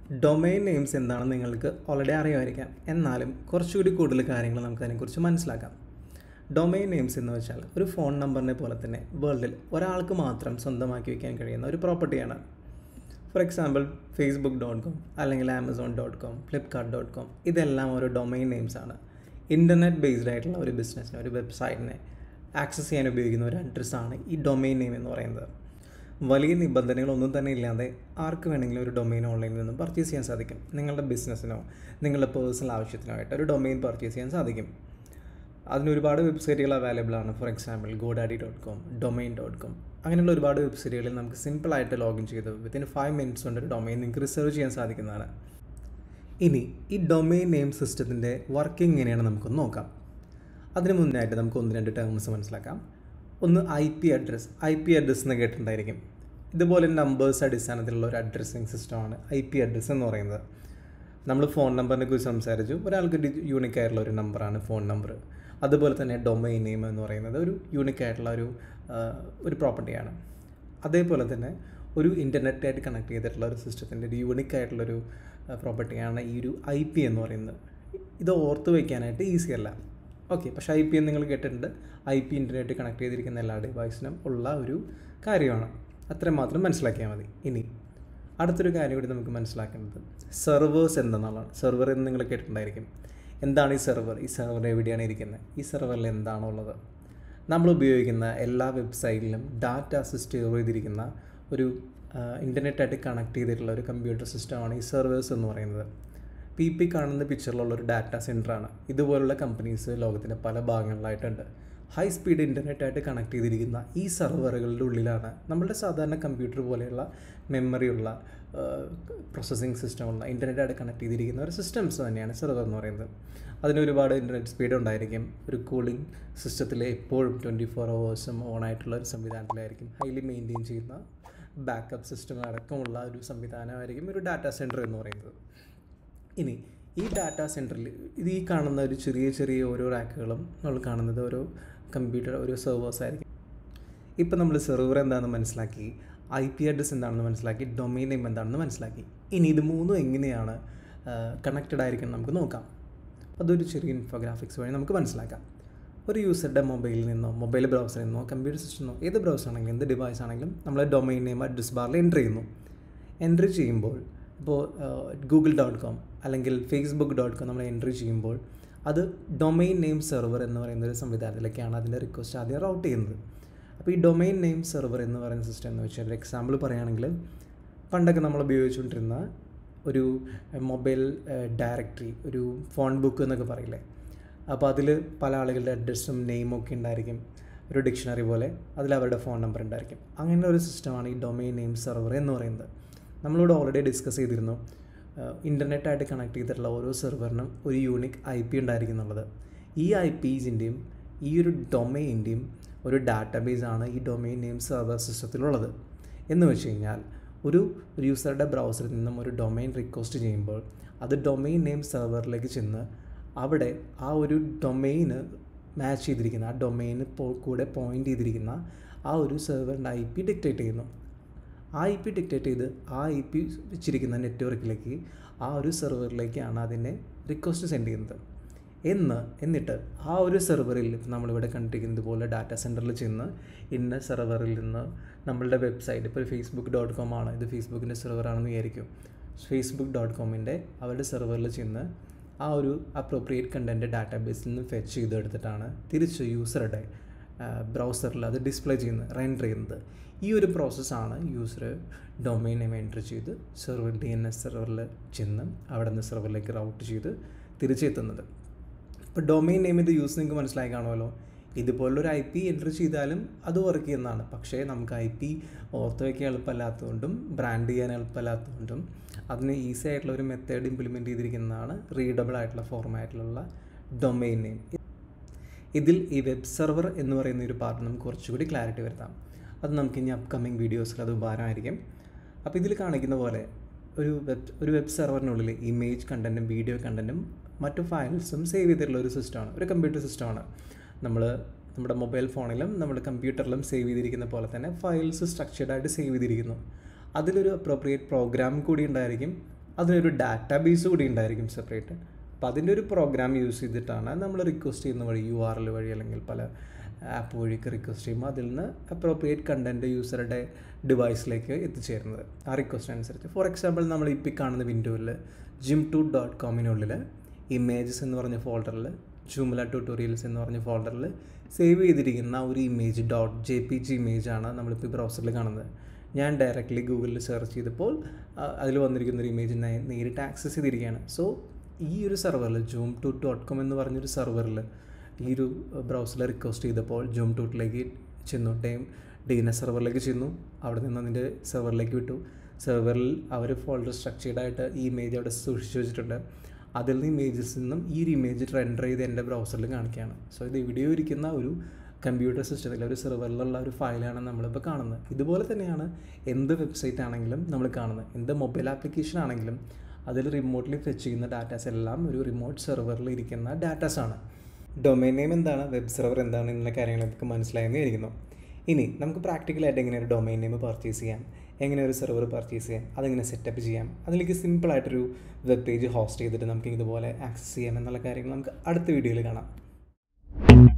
domain names എന്താണെന്ന് നിങ്ങൾക്ക് already അറിയുമായിരിക്കാം എന്നാലും കുറച്ചുകൂടി കൂടുതൽ കാര്യങ്ങൾ നമുക്ക് അതിനെക്കുറിച്ച് മനസ്സിലാക്കാം ഡൊമൈൻ നെയിംസ് എന്ന് വെച്ചാൽ ഒരു ഫോൺ നമ്പറിനെ പോലെ തന്നെ വേൾഡിൽ ഒരാൾക്ക് മാത്രം സ്വന്തമാക്കി വയ്ക്കാൻ കഴിയുന്ന ഒരു പ്രോപ്പർട്ടിയാണ് for example Facebook dot com അല്ലെങ്കിൽ Amazon dot com Flipkart dot com ഇതെല്ലാം ഒരു ഡൊമൈൻ നെയിംസ് ആണ് ഇൻ്റർനെറ്റ് ബേസ്ഡ് ആയിട്ടുള്ള ഒരു ബിസിനസ്സിനെ ഒരു വെബ്സൈറ്റിനെ ആക്സസ് ചെയ്യാൻ ഉപയോഗിക്കുന്ന ഒരു അഡ്രസ്സാണ് ഈ ഡൊമൈൻ നെയിം എന്ന് പറയുന്നത് വലിയ നിബന്ധനകളൊന്നും തന്നെ ഇല്ലാതെ ആർക്ക് വേണമെങ്കിലും ഒരു ഡൊമൈൻ ഓൺലൈനിൽ നിന്നും പർച്ചേസ് ചെയ്യാൻ സാധിക്കും നിങ്ങളുടെ ബിസിനസ്സിനോ നിങ്ങളുടെ പേഴ്സണൽ ആവശ്യത്തിനോ ആയിട്ട് ഒരു ഡൊമൈൻ പർച്ചേസ് ചെയ്യാൻ സാധിക്കും അതിന് ഒരുപാട് വെബ്സൈറ്റുകൾ അവൈലബിൾ ആണ് for example GoDaddy dot com domain dot com അങ്ങനെയുള്ള ഒരുപാട് വെബ്സൈറ്റുകളിൽ നമുക്ക് സിമ്പിളായിട്ട് ലോഗിൻ ചെയ്ത് വിത്തിൻ ഫൈവ് മിനിറ്റ്സ് കൊണ്ട് ഒരു ഡൊമൈൻ നിങ്ങൾക്ക് റിസർവ് ചെയ്യാൻ സാധിക്കുന്നതാണ് ഇനി ഈ ഡൊമൈൻ നെയിം സിസ്റ്റത്തിൻ്റെ വർക്കിംഗ് എങ്ങനെയാണ് നമുക്കൊന്ന് നോക്കാം അതിന് മുന്നായിട്ട് നമുക്ക് ഒന്ന് രണ്ട് ടേംസ് മനസ്സിലാക്കാം ഒന്ന് I P address I P address എന്ന് കേട്ടിട്ടുണ്ടായിരിക്കും ഇതുപോലെ നമ്പേഴ്സ് അടിസ്ഥാനത്തിലുള്ള ഒരു അഡ്രസ്സിങ് സിസ്റ്റമാണ് ഐ പി അഡ്രസ്സ് എന്ന് പറയുന്നത് നമ്മൾ ഫോൺ നമ്പറിനെ കുറിച്ച് സംസാരിച്ചു ഒരാൾക്ക് യൂണിക് ആയിട്ടുള്ള ഒരു നമ്പറാണ് ഫോൺ നമ്പർ അതുപോലെ തന്നെ ഡൊമൈൻ നെയിം എന്ന് പറയുന്നത് ഒരു യൂണിക് ആയിട്ടുള്ള ഒരു ഒരു പ്രോപ്പർട്ടിയാണ് അതേപോലെ തന്നെ ഒരു ഇൻ്റർനെറ്റായിട്ട് കണക്ട് ചെയ്തിട്ടുള്ള ഒരു സിസ്റ്റത്തിൻ്റെ ഒരു യൂണിക് ആയിട്ടുള്ളൊരു പ്രോപ്പർട്ടിയാണ് ഈ ഒരു ഐ പി എന്ന് പറയുന്നത് ഇത് ഓർത്ത് വയ്ക്കാനായിട്ട് ഈസി അല്ല ഓക്കെ പക്ഷേ ഐ പി എന്ന് നിങ്ങൾ കേട്ടിട്ടുണ്ട് ഐ പി ഇൻ്റർനെറ്റ് കണക്ട് ചെയ്തിരിക്കുന്ന എല്ലാ ഡിവൈസിനും ഉള്ള ഒരു കാര്യമാണ് അത്രയും മാത്രം മനസ്സിലാക്കിയാൽ മതി ഇനി അടുത്തൊരു കാര്യം കൂടി നമുക്ക് മനസ്സിലാക്കേണ്ടത് സെർവേഴ്സ് എന്തെന്നുള്ളതാണ് സെർവർ എന്ന് നിങ്ങൾ കേട്ടിട്ടുണ്ടായിരിക്കും എന്താണ് ഈ സെർവർ ഈ സെർവർ എവിടെയാണ് ഇരിക്കുന്നത് ഈ സെർവറിൽ എന്താണോ ഉള്ളത് നമ്മൾ ഉപയോഗിക്കുന്ന എല്ലാ വെബ്സൈറ്റിലും ഡാറ്റ സ്റ്റോർ ചെയ്തിരിക്കുന്ന ഒരു ഇൻ്റർനെറ്റായിട്ട് കണക്ട് ചെയ്തിട്ടുള്ള ഒരു കമ്പ്യൂട്ടർ സിസ്റ്റമാണ് ഈ സെർവേഴ്സ് എന്ന് പറയുന്നത് പി പി കാണുന്ന പിക്ചറിലുള്ള ഒരു ഡാറ്റ സെൻറ്ററാണ് ഇതുപോലുള്ള കമ്പനീസ് ലോകത്തിൻ്റെ പല ഭാഗങ്ങളിലായിട്ടുണ്ട് ഹൈ സ്പീഡ് ഇൻ്റർനെറ്റായിട്ട് കണക്ട് ചെയ്തിരിക്കുന്ന ഈ സെർവറുകളുടെ ഉള്ളിലാണ് നമ്മുടെ സാധാരണ കമ്പ്യൂട്ടർ പോലെയുള്ള മെമ്മറിയുള്ള പ്രോസസ്സിംഗ് സിസ്റ്റമുള്ള ഇൻ്റർനെറ്റായിട്ട് കണക്ട് ചെയ്തിരിക്കുന്ന ഒരു സിസ്റ്റംസ് തന്നെയാണ് സെർവർ എന്ന് പറയുന്നത് അതിന് ഒരുപാട് ഇൻ്റർനെറ്റ് സ്പീഡ് ഉണ്ടായിരിക്കും ഒരു കൂളിംഗ് സിസ്റ്റത്തിൽ എപ്പോഴും ട്വൻറ്റി ഫോർ അവേഴ്സും ഓൺ ആയിട്ടുള്ള ഒരു സംവിധാനത്തിലായിരിക്കും ഹൈലി മെയിൻറ്റെയിൻ ചെയ്യുന്ന ബാക്കപ്പ് സിസ്റ്റം അടക്കമുള്ള ഒരു സംവിധാനമായിരിക്കും ഒരു ഡാറ്റാ സെൻറ്റർ എന്ന് പറയുന്നത് ഇനി ഈ ഡാറ്റാ സെൻറ്ററിൽ ഇത് ഈ കാണുന്ന ഒരു ചെറിയ ചെറിയ ഓരോ റാക്കുകളും നമ്മൾ കാണുന്നത് ഓരോ കമ്പ്യൂട്ടർ ഓരോ സെർവേഴ്സ് ആയിരിക്കും ഇപ്പം നമ്മൾ സെർവർ എന്താണെന്ന് മനസ്സിലാക്കി ഐ പി അഡ്രസ് എന്താണെന്ന് മനസ്സിലാക്കി ഡൊമൈൻ നെയിം എന്താണെന്ന് മനസ്സിലാക്കി ഇനി ഇത് മൂന്നും എങ്ങനെയാണ് കണക്റ്റഡ് ആയിരിക്കണം നമുക്ക് നോക്കാം അതൊരു ചെറിയ ഇൻഫോഗ്രാഫിക്സ് വഴി നമുക്ക് മനസ്സിലാക്കാം ഒരു യൂസറുടെ മൊബൈലിൽ നിന്നോ മൊബൈൽ ബ്രൗസറിൽ നിന്നോ കമ്പ്യൂട്ടർ സിസ്റ്റം നിന്നോ ഏത് ബ്രൗസർ ആണെങ്കിലും എന്ത് ഡിവൈസ് ആണെങ്കിലും നമ്മൾ ഡൊമൈൻ നെയിം അഡ്രസ് ബാറിൽ എൻ്റർ ചെയ്യുന്നു എൻ്റർ ചെയ്യുമ്പോൾ ഇപ്പോൾ ഗൂഗിൾ ഡോട്ട് കോം അല്ലെങ്കിൽ ഫേസ്ബുക്ക് ഡോട്ട് കോം നമ്മൾ എൻട്രി ചെയ്യുമ്പോൾ അത് ഡൊമൈൻ നെയിം സെർവർ എന്ന് പറയുന്ന ഒരു സംവിധാനത്തിലേക്കാണ് അതിൻ്റെ റിക്വസ്റ്റ് ആദ്യം റൗട്ട് ചെയ്യുന്നത് അപ്പോൾ ഈ ഡൊമൈൻ നെയിം സെർവർ എന്ന് പറയുന്ന സിസ്റ്റം എന്ന് വെച്ചാൽ ഒരു എക്സാമ്പിൾ പറയുകയാണെങ്കിൽ പണ്ടൊക്കെ നമ്മൾ ഉപയോഗിച്ചുകൊണ്ടിരുന്ന ഒരു മൊബൈൽ ഡയറക്ടറി ഒരു ഫോൺ ബുക്ക് എന്നൊക്കെ പറയില്ലേ അപ്പോൾ അതിൽ പല ആളുകളുടെ അഡ്രസ്സും നെയിമും ഒക്കെ ഉണ്ടായിരിക്കും ഒരു ഡിക്ഷണറി പോലെ അതിൽ അവരുടെ ഫോൺ നമ്പർ ഉണ്ടായിരിക്കും അങ്ങനെ ഒരു സിസ്റ്റമാണ് ഈ ഡൊമൈൻ നെയിം സെർവർ എന്ന് പറയുന്നത് നമ്മളിവിടെ ഓൾറെഡി ഡിസ്കസ് ചെയ്തിരുന്നു ഇൻ്റർനെറ്റായിട്ട് കണക്ട് ചെയ്തിട്ടുള്ള ഓരോ സെർവറിനും ഒരു യൂണിക് ഐ പി ഉണ്ടായിരിക്കും എന്നുള്ളത് ഈ ഐ പീസിൻ്റെയും ഈ ഒരു ഡൊമൈൻ്റെയും ഒരു ഡാറ്റാബേസ് ആണ് ഈ ഡൊമൈൻ നെയിം സെർവർ സിസ്റ്റത്തിലുള്ളത് എന്ന് വെച്ച് കഴിഞ്ഞാൽ ഒരു യൂസറുടെ ബ്രൗസറിൽ നിന്നും ഒരു ഡൊമൈൻ റിക്വസ്റ്റ് ചെയ്യുമ്പോൾ അത് ഡൊമൈൻ നെയിം സെർവറിലേക്ക് ചെന്ന് അവിടെ ആ ഒരു ഡൊമൈന് മാച്ച് ചെയ്തിരിക്കുന്ന ആ ഡൊമൈന് കൂടെ പോയിൻ്റ് ചെയ്തിരിക്കുന്ന ആ ഒരു സെർവറിൻ്റെ ഐ പി ഡിക്റ്റേറ്റ് ചെയ്യുന്നു ആ ഐ പി ഡിക്റ്റേറ്റ് ചെയ്ത് ആ ഐ പി വെച്ചിരിക്കുന്ന നെറ്റ്വർക്കിലേക്ക് ആ ഒരു സെർവറിലേക്കാണ് അതിനെ റിക്വസ്റ്റ് സെൻഡ് ചെയ്യുന്നത് എന്ന് എന്നിട്ട് ആ ഒരു സെർവറിൽ നമ്മളിവിടെ കണ്ടിരിക്കുന്നത് പോലെ ഡാറ്റാ സെൻറ്ററിൽ ചെന്ന് ഇന്ന സെർവറിൽ നിന്ന് നമ്മളുടെ വെബ്സൈറ്റ് ഇപ്പോൾ ഫേസ്ബുക്ക് ഡോട്ട് കോം ആണ് ഇത് ഫേസ്ബുക്കിൻ്റെ സെർവറാണെന്ന് വിചാരിക്കും ഫേസ്ബുക്ക് ഡോട്ട് കോമിൻ്റെ അവരുടെ സെർവറിൽ ചെന്ന് ആ ഒരു അപ്രോപ്രിയേറ്റ് കണ്ടൻറ്റ് ഡാറ്റാബേസിൽ നിന്ന് ഫെച്ച് ചെയ്തെടുത്തിട്ടാണ് തിരിച്ച് യൂസറുടെ ബ്രൗസറിൽ അത് ഡിസ്പ്ലേ ചെയ്യുന്നത് റെൻഡർ ചെയ്യുന്നത് ഈ ഒരു പ്രോസസ്സാണ് യൂസർ ഡൊമൈൻ നെയിം എൻറ്റർ ചെയ്ത് സെർവർ ഡി എൻ എസ് സെർവറിൽ ചെന്ന് അവിടെ നിന്ന് സെർവറിലേക്ക് റൗട്ട് ചെയ്ത് തിരിച്ചെത്തുന്നത് ഇപ്പോൾ ഡൊമൈൻ നെയിമിൻ്റെ യൂസ് നിങ്ങൾക്ക് മനസ്സിലായി കാണുമല്ലോ ഇതുപോലൊരു ഐ പി എൻറ്റർ ചെയ്താലും അത് വർക്ക് ചെയ്യുന്നതാണ് പക്ഷേ നമുക്ക് ഐ പി ഓർത്ത് വയ്ക്കാൻ എളുപ്പമല്ലാത്തതുകൊണ്ടും ബ്രാൻഡ് ചെയ്യാൻ എളുപ്പമല്ലാത്തതുകൊണ്ടും അതിന് ഈസി ആയിട്ടുള്ള ഒരു മെത്തേഡ് ഇംപ്ലിമെൻറ്റ് ചെയ്തിരിക്കുന്നതാണ് റീഡബിൾ ആയിട്ടുള്ള ഫോർമാറ്റിലുള്ള ഡൊമൈൻ നെയിം ഇതിൽ ഈ വെബ് സെർവർ എന്ന് പറയുന്ന ഒരു പാർട്ട് നമുക്ക് കുറച്ചുകൂടി ക്ലാരിറ്റി വരുത്താം അത് നമുക്ക് ഇനി അപ്കമ്മിങ് വീഡിയോസിൽ അത് ഉപകാരമായിരിക്കും അപ്പോൾ ഇതിൽ കാണിക്കുന്ന പോലെ ഒരു വെബ് ഒരു വെബ് സെർവറിനുള്ളിൽ ഇമേജ് കണ്ടൻറ്റും വീഡിയോ കണ്ടൻറ്റും മറ്റു ഫയൽസും സേവ് ചെയ്തിട്ടുള്ള ഒരു സിസ്റ്റമാണ് ഒരു കമ്പ്യൂട്ടർ സിസ്റ്റമാണ് നമ്മൾ നമ്മുടെ മൊബൈൽ ഫോണിലും നമ്മുടെ കമ്പ്യൂട്ടറിലും സേവ് ചെയ്തിരിക്കുന്ന പോലെ തന്നെ ഫയൽസ് സ്ട്രക്ചേർഡ് ആയിട്ട് സേവ് ചെയ്തിരിക്കുന്നു അതിലൊരു അപ്രോപ്രിയേറ്റ് പ്രോഗ്രാം കൂടി ഉണ്ടായിരിക്കും അതിനൊരു ഡാറ്റാ ബേസ് കൂടി ഉണ്ടായിരിക്കും സെപ്പറേറ്റ് അപ്പോൾ അതിൻ്റെ ഒരു പ്രോഗ്രാം യൂസ് ചെയ്തിട്ടാണ് നമ്മൾ റിക്വസ്റ്റ് ചെയ്യുന്ന വഴി യു ആർ എൽ വഴി അല്ലെങ്കിൽ പല ആപ്പ് വഴിയൊക്കെ റിക്വസ്റ്റ് ചെയ്യുമ്പോൾ അതിൽ നിന്ന് അപ്രോപ്രിയേറ്റ് കണ്ടൻറ്റ് യൂസറുടെ ഡിവൈസിലേക്ക് എത്തിച്ചേരുന്നത് ആ റിക്വസ്റ്റ് അനുസരിച്ച് ഫോർ എക്സാമ്പിൾ നമ്മൾ ഇപ്പോൾ കാണുന്ന വിൻഡോയിൽ ജിം ടു ഡോട്ട് കോമിനുള്ളിൽ ഇമേജസ് എന്ന് പറഞ്ഞ ഫോൾഡറിൽ ജൂമില ട്യൂട്ടോറിയൽസ് എന്ന് പറഞ്ഞ ഫോൾഡറിൽ സേവ് ചെയ്തിരിക്കുന്ന ഒരു image dot J P G image ആണ് നമ്മളിപ്പോൾ ബ്രൗസറിൽ കാണുന്നത് ഞാൻ ഡയറക്റ്റ്ലി ഗൂഗിളിൽ സെർച്ച് ചെയ്തപ്പോൾ അതിൽ വന്നിരിക്കുന്ന ഒരു ഇമേജ് നേരിട്ട് ആക്സസ് ചെയ്തിരിക്കുകയാണ് സോ ഈ ഒരു സെർവറിൽ ജൂം ടു ഡോട്ട് കോം എന്ന് പറഞ്ഞൊരു സെർവറിൽ ഈ ഒരു ബ്രൗസറിൽ റിക്വസ്റ്റ് ചെയ്തപ്പോൾ ജൂം ടൂട്ടിലേക്ക് ചെന്നു ടൈം ഡി എൻ എസ് സെർവറിലേക്ക് ചെന്നു അവിടെ നിന്ന് അതിൻ്റെ സെർവറിലേക്ക് വിട്ടു സെർവറിൽ അവർ ഫോൾഡർ സ്ട്രക്ചേർഡ് ആയിട്ട് ഈ ഇമേജ് അവിടെ സൂക്ഷിച്ചു വെച്ചിട്ടുണ്ട് അതിൽ നിന്ന് ഇമേജസിൽ നിന്നും ഈ ഒരു ഇമേജ് റെൻഡർ ചെയ്ത് എൻ്റെ ബ്രൗസറിൽ കാണിക്കുകയാണ് സോ ഇത് എവിടെയോ ഇരിക്കുന്ന ഒരു കമ്പ്യൂട്ടർ സിസ്റ്റത്തിൽ ഒരു സെർവറിലുള്ള ഒരു ഫയലാണ് നമ്മളിപ്പോൾ കാണുന്നത് ഇതുപോലെ തന്നെയാണ് എന്ത് വെബ്സൈറ്റ് ആണെങ്കിലും നമ്മൾ കാണുന്നത് എന്ത് മൊബൈൽ ആപ്ലിക്കേഷൻ ആണെങ്കിലും അതിൽ റിമോട്ട്ലി ഫെച്ച് ചെയ്യുന്ന ഡാറ്റാസ് എല്ലാം ഒരു റിമോട്ട് സെർവറിൽ ഇരിക്കുന്ന ഡാറ്റാസ് ആണ് ഡൊമൈൻ നെയിം എന്താണ് വെബ് സെർവർ എന്താണ് എന്നുള്ള കാര്യങ്ങൾ നമുക്ക് മനസ്സിലായെന്ന് ഇരിക്കുന്നു ഇനി നമുക്ക് പ്രാക്ടിക്കലായിട്ട് എങ്ങനെ ഒരു ഡൊമൈൻ നെയിം പർച്ചേസ് ചെയ്യാം എങ്ങനെ ഒരു സെർവർ പർച്ചേസ് ചെയ്യാം അതെങ്ങനെ സെറ്റപ്പ് ചെയ്യാം അതിലേക്ക് സിമ്പിളായിട്ടൊരു വെബ് പേജ് ഹോസ്റ്റ് ചെയ്തിട്ട് നമുക്ക് ഇതുപോലെ ആക്സസ് ചെയ്യാം എന്നുള്ള കാര്യങ്ങൾ നമുക്ക് അടുത്ത വീഡിയോയിൽ കാണാം